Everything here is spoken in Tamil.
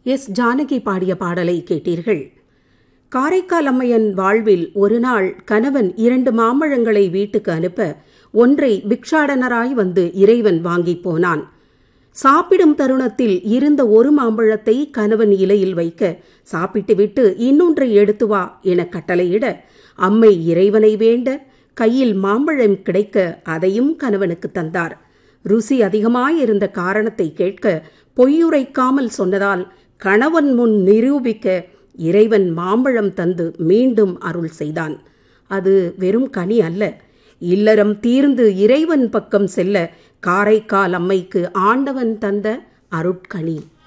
எஸ் ஜானகி பாடிய பாடலை கேட்டீர்கள் காரைக்கால் அம்மையன் வாழ்வில் ஒரு நாள் கணவன் இரண்டு மாம்பழங்களை வீட்டுக்கு அனுப்ப ஒன்றை பிக்ஷாடனராய் வந்து இறைவன் வாங்கிப் போனான் சாப்பிடும் தருணத்தில் இருந்த ஒரு மாம்பழத்தை கணவன் இலையில் வைக்க சாப்பிட்டுவிட்டு இன்னொன்றை எடுத்து வா என கட்டளையிட அம்மை இறைவனை வேண்ட கையில் மாம்பழம் கிடைக்க அதையும் கணவனுக்கு தந்தார் ருசி அதிகமாயிருந்த காரணத்தை கேட்க பொய்யுரைக்காமல் சொன்னதால் கணவன் முன் நிரூபிக்க இறைவன் மாம்பழம் தந்து மீண்டும் அருள் செய்தான் அது வெறும் கனி அல்ல இல்லறம் தீர்ந்து இறைவன் பக்கம் செல்ல காரைக்கால் அம்மைக்கு ஆண்டவன் தந்த அருட்கனி